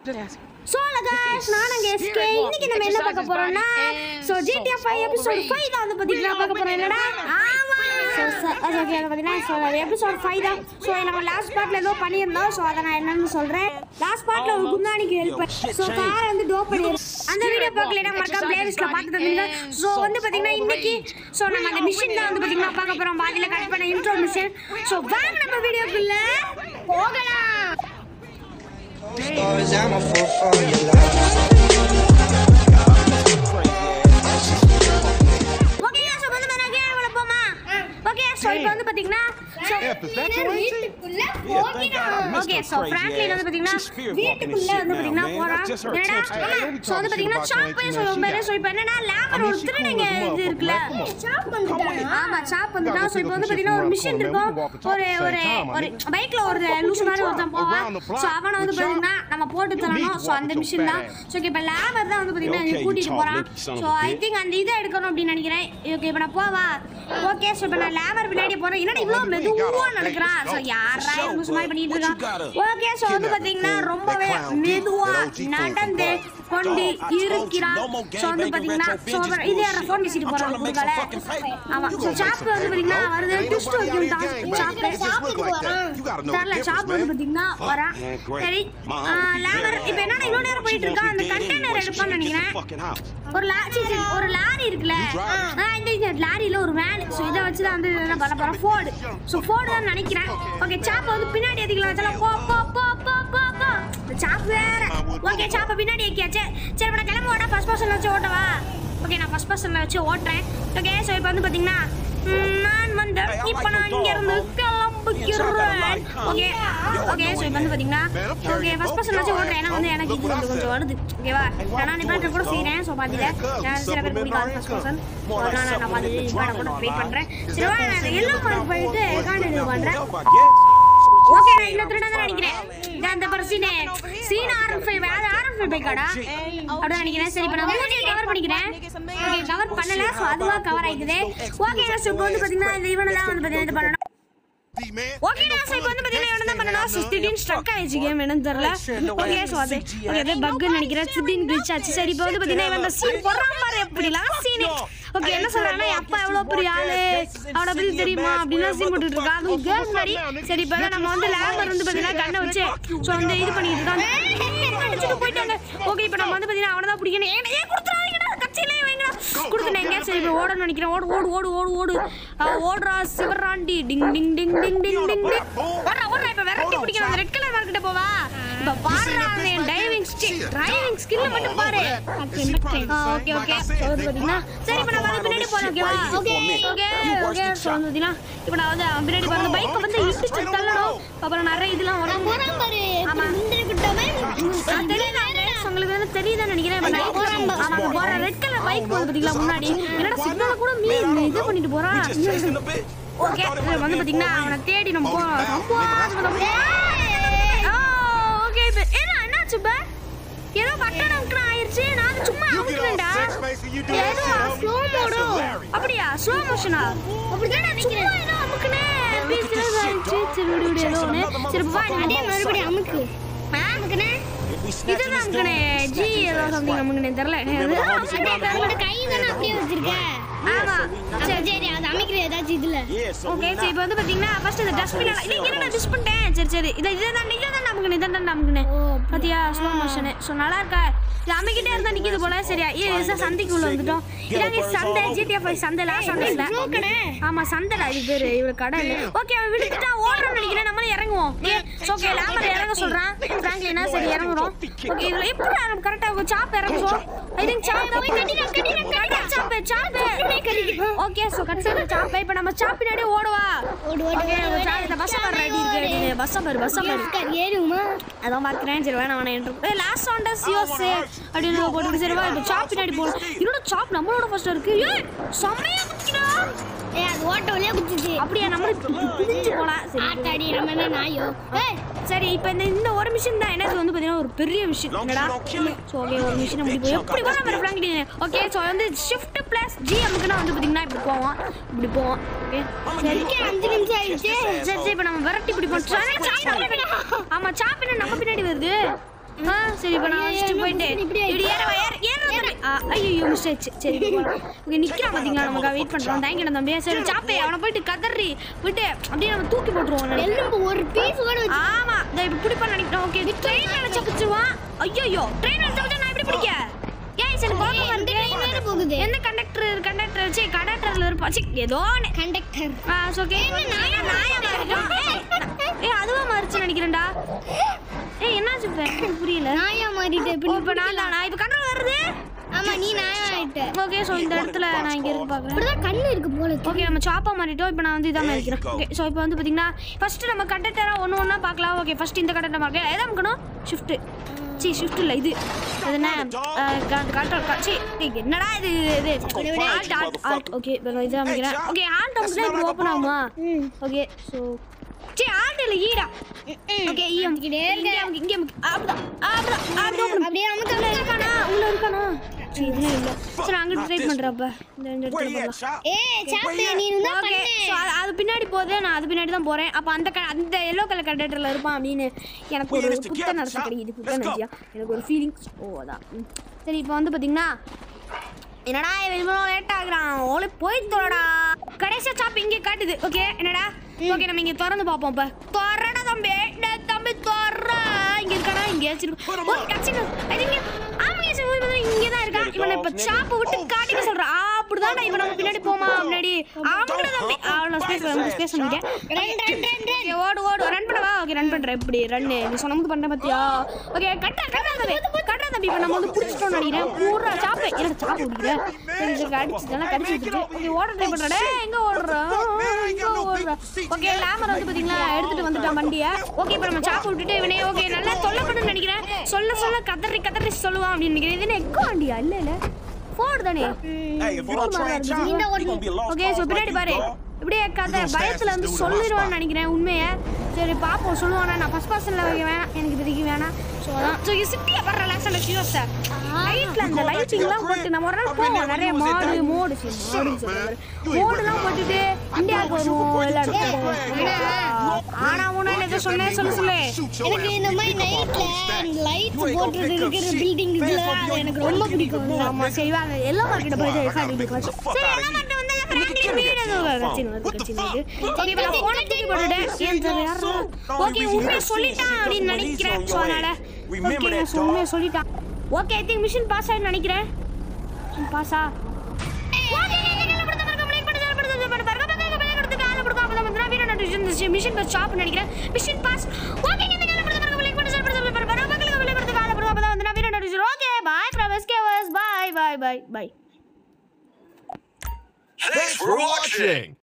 So guys நான் அங்கே SK இன்னைக்கு நம்ம என்ன பார்க்க போறோம்னா so GTF five episode five தான் வந்து பார்த்தீங்கன்னா பார்க்க போறோம் என்னடா ஆமா ஸோ ஓகே அதை பார்த்தீங்கன்னா ஸோ எபிசோட் ஃபைவ் தான் ஸோ நம்ம லாஸ்ட் பார்ட்ல ஏதோ பண்ணியிருந்தோம் ஸோ அதை நான் என்னன்னு சொல்றேன் லாஸ்ட் பார்ட்ல ஒரு குந்தானிக்கு ஹெல்ப் ஸோ காரை வந்து டோப் பண்ணிடுறோம் அந்த வீடியோ பார்க்கலனா மறக்காம பிளேலிஸ்ட்ல பார்த்து தந்தீங்க ஸோ வந்து பார்த்தீங்கன்னா இன்னைக்கு ஸோ நம்ம அந்த மிஷின் தான் வந்து பார்த்தீங்கன்னா பார்க்க போறோம் பாதியில கட் பண்ண இன்ட்ரோ மிஷின் ஸோ வாங்க நம்ம வீடியோக்குள்ள போகலாம் Stars, I'm a fool for your love. Okay so வந்து நம்ம கேம் விளைப்போமா ஓகே ஸோ இப்போ வந்து பார்த்தீங்கன்னா ஸோ வீட்டுக்குள்ள ஓகே ஸோ ஃப்ராங்க்லின் வந்து பார்த்தீங்கன்னா வீட்டுக்குள்ள வந்து பார்த்தீங்கன்னா போறான் என்னடா ஸோ வந்து பார்த்தீங்கன்னா ஷாப் போய் சொல்லுவோம் பேரு ஸோ இப்போ என்னன்னா லேபர் ஒரு திருநங்க இது இருக்குல்ல ஷாப் வந்துட்டாங்க ஆமா ஷாப் வந்துட்டான் ஸோ இப்போ வந்து பார்த்தீங்கன்னா ஒரு மிஷின் இருக்கும் ஒரு ஒரு ஒரு பைக்ல ஒரு லூஸ் மாதிரி ஒருத்தன் போவான் ஸோ அவனை வந்து பார்த்தீங்கன்னா நம்ம போட்டு தரணும் ஸோ அந்த மிஷின் தான் ஸோ இப்போ லேபர் தான் வந்து பார்த்தீங்கன்னா இதை கூட்டிட்டு போறான் ஸோ ஐ திங்க் அந்த இதை எடுக்கணும் அப்படின்னு நினைக்கிறேன் ஓகே இப்போ நான் போவா ஓகே ஸோ இப்போ நான் லேபர் பின்னாடி போறேன் என்னடா இவ்வளோ மெதுவா நடக்கிறான் ஸோ யாரா லூஸ் மாதிரி பண்ணிட்டு இருக்கான் ஓகே ஸோ வந்து பார்த்தீங்கன்னா ரொம்பவே மெதுவா நடந்து கொண்டு இருக்கிறான் ஸோ வந்து பார்த்தீங்கன்னா ஸோ இது யாரா ஃபோன் பேசிட்டு போறாங்க குறுக்கால ஆமா ஸோ சாப் வந்து பார்த்தீங்கன்னா வருது ட்விஸ்ட் வைக்கும் சாப் தெரியல சாப் வந்து பார்த்தீங்கன்னா வரான் சரி லேபர் இப்போ என்னன்னா இவ்வளோ நேரம் போயிட்டு இருக்கான் அந்த கண்டெய்னர் எடுப்பான்னு நினைக்கிறேன் ஒரு லாரி ஒரு லாரி இருக்குல்ல ஆ, இந்த இந்த லாரியில ஒரு வேன் ஸோ இதை வச்சு தான் வந்து என்ன பண்ண போறோம் ஃபோர்டு ஸோ ஃபோர்டு தான் நினைக்கிறேன் ஓகே சாப்பை வந்து பின்னாடி ஏற்றிக்கலாம் வச்சாலும் போ போ போ போ போ போ இந்த சாப் வேற ஓகே சாப்பை பின்னாடி ஏற்றியாச்சு சரி இப்போ நான் கிளம்ப ஓட ஃபர்ஸ்ட் பர்சன் வச்சு ஓட்டவா ஓகே நான் ஃபர்ஸ்ட் பர்சனில் வச்சு ஓட்டுறேன் ஓகே ஸோ இப்போ வந்து பார்த்தீங்கன்னா ம், நான் வந்து இப்போ நான் இங்கேருந்து கிளம்பிக்கிறேன் ஓகே ஓகே ஸோ இப்போ வந்து பார்த்தீங்கன்னா ஓகே ஃபர்ஸ்ட் பர்சன் வச்சு ஓட்டுறேன் ஏன்னா வந்து எனக்கு இது வந்து கொஞ்சம் வருது ஓகேவா நான் நிப்பாட்ட கூட செய்கிறேன் ஸோ பார்த்துட்டு நான் சில பேர் பிடிக்காது ஃபர்ஸ்ட் பர்சன் அதனால நான் பார்த்துட்டு நிப்பாட்ட கூட வெயிட் பண்ணுறேன் சரி வா நான் எல்லோ மார்க் போயிட்டு கான்டினியூ பண்ணுறேன் ஓகே நான் இந்த திருட தான் நினைக்கிறேன் இதான் அந்த பர்சீனே சீன் ஆர்எஃப் ஃபைவ் வேற ஆர்எஃப் ஃபைவ் பைக்காடா அப்படின்னு நினைக்கிறேன் சரி இப்போ நான் மூஞ்சியை கவர் பண்ணிக்கிறேன் ஓகே கவர் பண்ணல ஸோ அதுவாக கவர் ஆயிக்குது ஓகே ஸோ இப்போ வந்து பார்த்தீங்கன்னா இந்த இவனெல்லாம் வந்து பார்த்தீங்கன்னா இது பண்ணணும் ஓகே நான் இப்போ வந்து பார்த்தீங்கன்னா என்ன தான் பண்ணணும் ஸோ திடீர்னு ஸ்ட்ரக் ஆயிடுச்சு கேம் என்னன்னு தெரியல ஓகே ஸோ அது ஓகே அதே பக்குன்னு நினைக்கிறேன் திடீர்னு glitch ஆச்சு சரி இப்போ வந்து பார்த்தீங்கன்னா இவன் அந்த சீன் போடுறான் பாரு எப்படிலாம் சீன் ஓகே என்ன சொல்றாங்கன்னா என் அப்பா எவ்வளோ பெரிய ஆளு அவனை பத்தி தெரியுமா அப்படின்னா சீன் போட்டுட்டு இருக்கா அதுவும் கேர்ள்ஸ் மாதிரி சரி இப்போ நம்ம வந்து லேபர் வந்து பார்த்தீங்கன்னா கண்ணை வச்சு ஸோ வந்து இது பண்ணிட்டு இருக்காங்க அடிச்சுட்டு போயிட்டாங்க ஓகே இப்போ நம்ம வந்து பார்த்தீங்கன்னா அவனை தான் பிடிக்கணும் ஏன் ஏன் கொடுத்துறாங்க கட்சியிலே வைங்க கொடுத்துட்டேன் எங்கேயா சரி இப்போ ஓடணும்னு நினைக்கிறேன் ஓடு ஓடு ஓடு ஓடு ஓடு அவன் ஓடுறா சிவராண்டி டிங் டிங் டிங் டிங் டிங் டிங் டிங் ஓடுறா ஓடுறா இப்போ விரட்டி பிடிக்கணும் அந்த ரெட் கலர் மார்க்கிட்ட போவா இப்போ பாருடா அவன் டைவிங் டிரைவிங் ஸ்கில்ல மட்டும் பாரு ஓகே ஓகே சரி பார்த்தீங்கன்னா சரி இப்போ நான் வந்து பின்னாடி போறேன் ஓகேவா ஓகே ஓகே ஓகே ஸோ வந்து பார்த்தீங்கன்னா இப்போ நான் வந்து அவன் பின்னாடி போகிற பைக்கை வந்து இடிச்சு தள்ளணும் அப்புறம் நிறைய இதெல்லாம் வரும் ஆமா ஆ, தெரியுதா guys? உங்களுக்கு வந்து தெரியுதான்னு நினைக்கிறேன் இப்ப night ஆமா, அங்க போற ரெட் கலர் பைக் போகுது பாத்தீங்களா முன்னாடி என்னடா சிக்னல கூட மீ இது பண்ணிட்டு போறான் ஓகே வந்து பாத்தீங்கன்னா அவனை தேடி நம்ம போறோம் அப்பா, நம்ம- ஆ, ஓகே இப்ப ஏன்னா என்னாச்சு இப்ப ஏதோ பட்டன் அமுக்கணும் ஆயிருச்சு நான் சும்மா அமுக்கணும்டா ஏதோ ஸ்லோ மோடு அப்படியா ஸ்லோ மோஷனா அப்படிதான் நினைக்கிறேன் ஏதோ அமுக்குனேன் பேசுறது ஆயிடுச்சு சரி விடு விடு ஏதோ ஒண்ணு சரி வா அதே மறுபடியும் அமுக்கு அமுக்குனே இதுதான் அமுக்குனே ஜி ஏதோ சம்திங் அமுக்குனே தெரியல கை தானே அப்படியே வச்சிருக்க ஆமா சரி சரி அது அமைக்கிற ஏதாச்சும் இதுல ஓகே சரி இப்போ வந்து பாத்தீங்கன்னா ஃபர்ஸ்ட் இந்த டஸ்ட்பின் இது என்ன நான் டிஸ் பண்ணிட்டேன் சரி சரி இதை இதை தான் இதை தான் நமக்கு இதை தான் நமக்கு பாத்தியா ஸ்லோ மோஷனு ஸோ நல்லா இருக்கா இது அமைக்கிட்டே இருந்தா நிக்குது போல சரியா ஏ சார் சந்தைக்கு உள்ள வந்துட்டோம் இதாங்க சந்தை ஜிடிஎஃப் சந்தைல சந்தை இல்ல ஆமா சந்தைல இது பேரு இவரு கடை ஓகே அவன் விடுத்துட்டா ஓடுறோம்னு நினைக்கிறேன் நம்மளும் இறங்குவோம் ஓகே லேபர் இறங்க சொல்றான் ஃப்ராங்க்லினா சரி இறங்குறோம் ஓகே இதுல எப்படி நம்ம கரெக்டா சாப் இறங்குறோம் ஐ திங்க் சாப் சாப் சாப் ஓகே சோ கடைசில சாப் இப்போ நம்ம சாப் பின்னாடி ஓடுவா ஓகே இந்த பஸ் பார் ரெடி இருக்கு பஸ் பார் பஸ் பார் ஏறுமா அதான் பார்க்குறேன் சரி வேணாம் வேணாம் என்று லாஸ்ட் சாண்டஸ் யோசே அப்படின்னு போட்டு சரி வா இப்போ சாப் பின்னாடி போகணும் இன்னொரு சாப் நம்மளோட ஃபர்ஸ்ட் இருக்கு ஏய் செம்மையா குச்சிடா ஏய் அது ஓட்ட வழியா குதிச்சு அப்படியா நம்மளுக்கு பிடிச்சு போலாம் சரி ஆட்டாடி நம்ம என்ன நாயோ ஏய் சரி இப்போ இந்த இந்த ஒரு மிஷின் தான் எனக்கு வந்து பார்த்தீங்கன்னா ஒரு பெரிய விஷயம் என்னடா ஸோ ஓகே ஒரு மிஷினை முடிப்போம் எப்படி போனால் நம்ம ஃப்ராங்க்லின் ஓகே ஸோ வந்து ஷிஃப்ட் ப்ளஸ் ஜி அமுக்குனா வந்து பார்த்தீங்கன்னா இப்படி போவோம் இப்படி போவோம் ஓகே சரி இதுக்கே அஞ்சு நிமிஷம் ஆயிடுச்சு சரி சரி இப்போ நம்ம விரட்டி பிடிப்போம் சாப்பிட ஆமா சாப்பிட நம்ம பின்னாடி வருது ஆ சரி இப்போ நான் வச்சுட்டு போயிட்டு இப்படி இப்படி ஏற ஏற ஏற ஐயோ மிஸ் ஆயிடுச்சு சரி இங்கே நிற்கிறான் பார்த்தீங்களா நமக்கு வெயிட் பண்ணுறோம் தேங்க்யூ தம்பி சரி சாப்பே அவனை போயிட்டு கதறி விட்டு அப்படியே நம்ம தூக்கி போட்டுருவோம் நினைக்கிறேன். எலும்பு ஒரு பீஸ் கூட வச்சு ஆமா இந்த இப்படி பிடிப்பான்னு நினைக்கிறேன் ஓகே ட்ரெயின் நினைச்சா பிடிச்சிருவான் ஐயோ ட்ரெயின் நினைச்சா பிடிச்சா நான் எப்படி பிடிக்க ஏய் சரி குழப்பமா எந்த இருக்கு train வேற போகுது? எந்த கண்டக்டர் கண்டக்டர் சி கண்டக்டர்ல இருப்பா சி ஏதோ ஒன்று கண்டக்டர் ஆ ஓகே நாயா நாயா மாறிட்டோம் ஏய், ஏய் அதுவா மாறிச்சு நினைக்கிறேன்டா ஏய் என்னாச்சு இப்ப எனக்கு புரியல நாயா மாறிட்டு ஓ, இப்ப நான் தானா இப்ப கண்ட்ரோல் வருது ஆமா நீ நாயா ஆயிட்ட ஓகே சோ இந்த இடத்துல நான் இங்க இருந்து பாக்குறேன் இப்படிதான் கண்ணு இருக்கு போல இருக்கு. ஓகே நம்ம சாப்பா மாறிட்டோம் இப்போ நான் வந்து இதான் மாறிக்கிறேன் ஓகே ஸோ இப்போ வந்து பார்த்தீங்கன்னா ஃபர்ஸ்ட் நம்ம கண்டக்டராக ஒன்று ஒன்றா பார்க்கலாம் ஓகே ஃபர்ஸ்ட் இந்த கண்டக்டர் பார்க்கலாம் எதை அமுக்கணும் ஷிஃப்ட் சி ஷிஃப்ட் இல்லை இது அது என்ன கண்ட்ரோல் சி என்னடா இது இது ஆல்ட் ஆல்ட் ஆல்ட் ஓகே இப்போ இதை அமைக்கிறேன் ஓகே ஆல்ட் அமுக்கினா இப்படி ஓப்பன் ஆகுமா ஓகே ஸோ சி ஆல்ட் இல்லை ஈரா ஓகே ஈ அமுக்கிட்டே இங்கே அமுக்கி இங்கே அமுக்கி அப்படிதான் அப்படிதான் அப்படிதான் அப்படியே அமுக்க உள்ள இருக்கானா உள்ள இருக்கானா சரி இதெல்லாம் இல்லை சரி அங்கிட்டு ட்ரை பண்ணுறப்ப இந்த இந்த இடத்துல பண்ணலாம் ஏய் சாப்பிட்டு நீ இருந்தா ஓகே பண்ணு ஸோ அது அது பின்னாடி போகுது நான் அது பின்னாடி தான் போகிறேன் அப்போ அந்த க அந்த எல்லோ கலர் கண்டக்டரில் இருப்பான் அப்படின்னு எனக்கு ஒரு புத்த நடத்த கிடைக்குது புத்த நடத்தியா எனக்கு ஒரு ஃபீலிங்ஸ் ஓ அதான் ம். சரி இப்போ வந்து பார்த்தீங்கன்னா என்னடா இவன் இவ்வளோ லேட் ஆகுறான் ஓலை போய் தோடா கடைசியா சாப் இங்கே காட்டுது ஓகே என்னடா ஓகே நம்ம இங்கே திறந்து பார்ப்போம் இப்போ திறடா தம்பி டேய் தம்பி திற இங்கே இருக்காடா இங்கே வச்சிருக்கு ஓ கட்சிக்கு அது இங்கே ஆமாங்க சார் இங்கே தான் இருக்கான் இவனை இப்போ சாப்பை விட்டு காட்டிக்க சொல்கிறான் அப்படிதான் இவன் நம்ம பின்னாடி போமா முன்னாடி ஆமாடா தம்பி அவ்வளோ ஸ்பேஸ் வந்து ஸ்பேஸ் பண்ணிட்டேன் run run run run okay ஓடு ஓடு ரன் பண்ணவா ஓகே ரன் பண்றேன் இப்படி ரன் நீ சொன்னது பண்ண பாத்தியா ஓகே கட்டா கட்டா தம்பி கட்டா தம்பி இப்போ நம்ம வந்து புடிச்சிட்டோம் நினைக்கிறேன் பூரா சாப்பை என்னடா சாப்பு பிடிக்கிறேன் சரி சரி கடிச்சு நல்லா கடிச்சு விட்டுட்டு ஓகே ஓட ட்ரை பண்றேன் டேய், எங்க ஓடுறா எங்க ஓடுறா ஓகே லேமர் வந்து பாத்தீங்களா எடுத்துட்டு வந்துட்டான் வண்டியை ஓகே இப்போ நம்ம சாப்பு விட்டுட்டு இவனே ஓகே நல்லா தொல்லை பண்ணுன்னு நினைக்கிறேன் சொல்ல சொல்ல கதறி கதறி சொல்லுவான் அப்படின்னு நினைக்கிறேன் இது என்ன எக்கோ வண்டியா இல்ல இல்ல ஃபோர்டு தானே Hey, if you don't train time, இந்த you're ஒரு- gonna be a lost okay so cause பின்னாடி like பாரு you, dog. இப்படியே கதை பயத்துல வந்து சொல்லிடுவான்னு நினைக்கிறேன் உண்மையை சரி பாப்போம் சொல்லுவானா நான் ஃபர்ஸ்ட் பர்சன்ல வைக்க வேணாம் எனக்கு இப்போதைக்கு வேணாம் ஸோ அதான் ஸோ சிட்டியை வர ரிலாக்ஸான சியோஸ் சார் லைட்ல அந்த லைட்டிங்லாம் போட்டு நம்ம ஒரு நாள் போவோம் நிறைய மாடு மோடு மாடு மோடுலாம் போட்டுட்டு இந்தியாவுக்கு வருவோம் எல்லா இடத்துக்கும் போவோம் ஆனா உன எதை சொன்னேன் சொல்லு சொல்லு எனக்கு இந்த மாதிரி நைட்ல லைட் போட்டுட்டு இருக்கிற பில்டிங் இதுல அது எனக்கு ரொம்ப பிடிக்கும் ஆமா சரி வாங்க எல்லா மார்க்கெட்டை போயிட்டு எக்ஸாக்ட் வச்சு சரி எல்லா மார்க்கெட் வந்து ஃப்ராங்க்லின் வீடு ஏதோ கட்சின் வந்து கட்சின் வந்து ஓகே இப்போ நான் போனை தூக்கி போட்டுட்டேன் ஏன் சார் யாரா ஓகே உண்மையை சொல்லிட்டான் அப்படின்னு நினைக்கிறேன் ஸோ அதனால ஓகே நான் சொ- உண்மையை சொல்லிட்டான் okay I think mission pass ஆயிடும் நினைக்கிறேன் பாஸா மிஷின் பாஸ் ஷாப் நினைக்கிறேன் mission pass okay okay bye from எஸ்கேவர்ஸ் bye bye bye bye Thanks for watching.